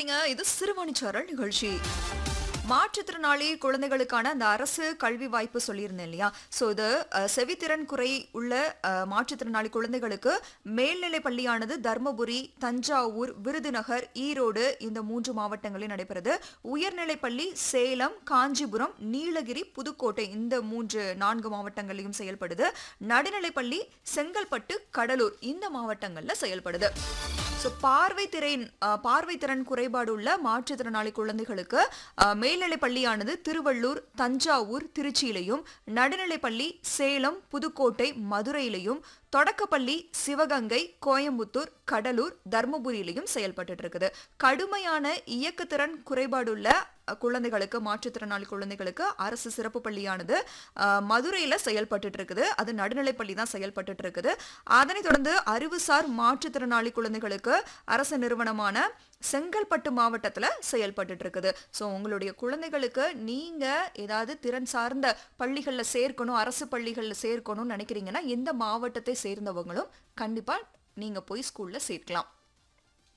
இருக்கீங்க இது சிறுவாணிச்சாரல் நிகழ்ச்சி மாற்றுத்திறனாளி குழந்தைகளுக்கான அந்த அரசு கல்வி வாய்ப்பு சொல்லியிருந்தேன் இல்லையா ஸோ இது அஹ், செவித்திறன் குறை உள்ள அஹ், மாற்றுத்திறனாளி குழந்தைகளுக்கு மேல்நிலை பள்ளியானது தர்மபுரி தஞ்சாவூர் விருதுநகர் ஈரோடு இந்த மூன்று மாவட்டங்களில் நடைபெறுது உயர்நிலை பள்ளி சேலம் காஞ்சிபுரம் நீலகிரி புதுக்கோட்டை இந்த மூன்று நான்கு மாவட்டங்களிலும் செயல்படுது நடுநிலைப்பள்ளி செங்கல்பட்டு கடலூர் இந்த மாவட்டங்கள்ல செயல்படுது ஸோ பார்வை திறன் பார்வை திறன் குறைபாடு உள்ள மாற்றுத்திறனாளி குழந்தைகளுக்கு அஹ், மேல்நிலைப் பள்ளியானது திருவள்ளூர் தஞ்சாவூர் திருச்சியிலையும் நடுநிலைப்பள்ளி சேலம் புதுக்கோட்டை மதுரையிலையும் தொடக்கப்பள்ளி சிவகங்கை கோயம்புத்தூர் கடலூர் தர்மபுரியிலையும் செயல்பட்டுட்டு இருக்குது கடுமையான இயக்கத்திறன் குறைபாடுள்ள அஹ், குழந்தைகளுக்கு மாற்றுத்திறனாளி குழந்தைகளுக்கு அரசு சிறப்பு பள்ளியானது அஹ், மதுரையில செயல்பட்டுட்டு இருக்குது அது நடுநிலைப்பள்ளி தான் செயல்பட்டுட்டு இருக்குது அதனைத் தொடர்ந்து அறிவுசார் மாற்றுத்திறனாளி குழந்தைகளுக்கு அரசு நிறுவனமான செங்கல்பட்டு மாவட்டத்துல செயல்பட்டுட்டு இருக்குது ஸோ உங்களுடைய குழந்தைகளுக்கு நீங்க ஏதாவது திறன் சார்ந்த பள்ளிகள்ல சேர்க்கணும் அரசு பள்ளிகள்ல சேர்க்கணும்னு நினைக்கிறீங்கன்னா எந்த மாவட்டத்தை சேர்ந்தவங்களும் கண்டிப்பா நீங்க போய் ஸ்கூல்ல சேர்க்கலாம்